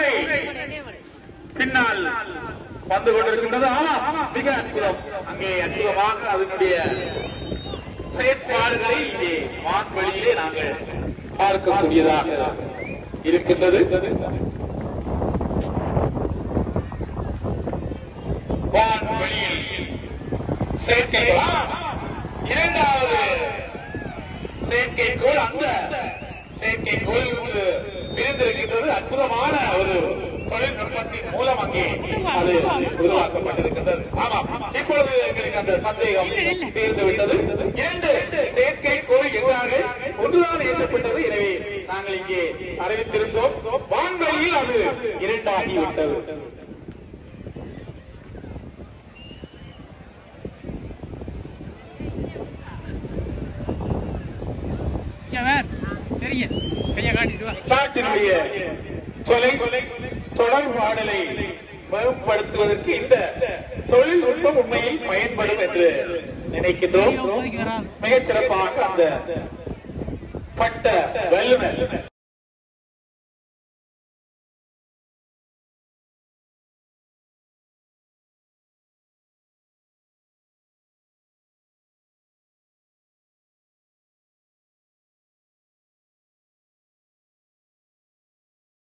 புகை பின்னால் வந்து கொண்டிருக்கின்றது ஆமா மிக அற்புதம் அங்கே அற்புதமாக அதனுடைய செயற்பாடுகளை இங்கே வான்வெளியிலே நாங்கள் பார்க்கக்கூடியதாக இருக்கின்றது வான்வெளியில் செயற்கைகளா இரண்டாவது செயற்கைக்கோள் அந்த செயற்கைக்கோள் பிரிந்திருக்கின்றது அற்புதமான ஒரு தொழில்நுட்பத்தின் மூலம் அங்கே அது உருவாக்கப்பட்டிருக்கின்றது ஆமாம் இப்பொழுது எங்களுக்கு அந்த சந்தேகம் தீர்ந்து விட்டது இரண்டு செயற்கைக்கோள் எவ்வாறு ஒன்றுதான் ஏற்றப்பட்டது எனவே நாங்கள் இங்கே அறிவித்திருந்தோம் வான்வெளியில் அது இரண்டாகிவிட்டது வேன் சரிங்க கையை காட்டிட்டு வா நாட்டினுடைய தொலை தொடர்பாடலை மேம்படுத்துவதற்கு இந்த தொழில்நுட்பம் உண்மையில் பயன்படும் என்று நினைக்கின்றோம் மிகச் சிறப்பாக அந்த பட்ட வல்லுநர்